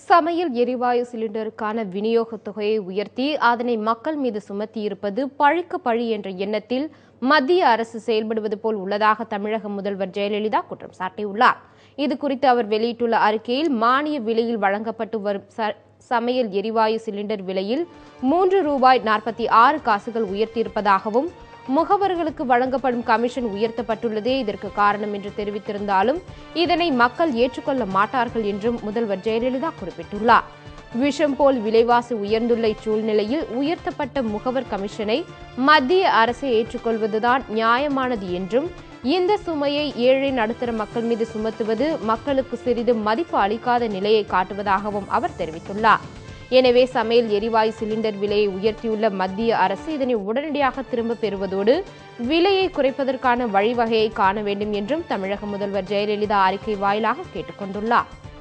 சமையல் எரிவாயு சிலிண்டருக்கான விநியோகத் தொகையை உயர்த்தி அதனை மக்கள் மீது சுமத்தியிருப்பது பழிக்கு பழி என்ற எண்ணத்தில் மத்திய அரசு செயல்படுவது போல் உள்ளதாக தமிழக முதல்வர் ஜெயலலிதா குற்றம் சாட்டியுள்ளார் இது குறித்து அவர் வெளியிட்டுள்ள அறிக்கையில் மானிய விலையில் வழங்கப்பட்டு வரும் ச- சமையல் எரிவாயு சிலிண்டர் விலையில் மூன்று ரூபாய் நாற்பத்தி ஆறு காசுகள் உயர்த்தியிருப்பதாகவும் முகவர்களுக்கு வழங்கப்படும் கமிஷன் உயர்த்தப்பட்டுள்ளதே இதற்கு காரணம் என்று தெரிவித்திருந்தாலும் இதனை மக்கள் ஏற்றுக்கொள்ள மாட்டார்கள் என்றும் முதல்வர் ஜெயலலிதா குறிப்பிட்டுள்ளார் விஷம் போல் விலைவாசி உயர்ந்துள்ள இச்சூழ்நிலையில் உயர்த்தப்பட்ட முகவர் கமிஷனை மத்திய அரசு ஏற்றுக்கொள்வதுதான் நியாயமானது என்றும் இந்த சுமையை ஏழை நடுத்தர மக்கள் மீது சுமத்துவது மக்களுக்கு சிறிது மதிப்பு அளிக்காத நிலையை காட்டுவதாகவும் அவர் தெரிவித்துள்ளார் எனவே சமையல் எரிவாயு சிலிண்டர் விலையை உயர்த்தியுள்ள மத்திய அரசு இதனை உடனடியாக திரும்ப பெறுவதோடு விலையை குறைப்பதற்கான வழிவகையை காண வேண்டும் என்றும் தமிழக முதல்வர் ஜெயலலிதா அறிக்கை வாயிலாக கேட்டுக்கொண்டுள்ளார்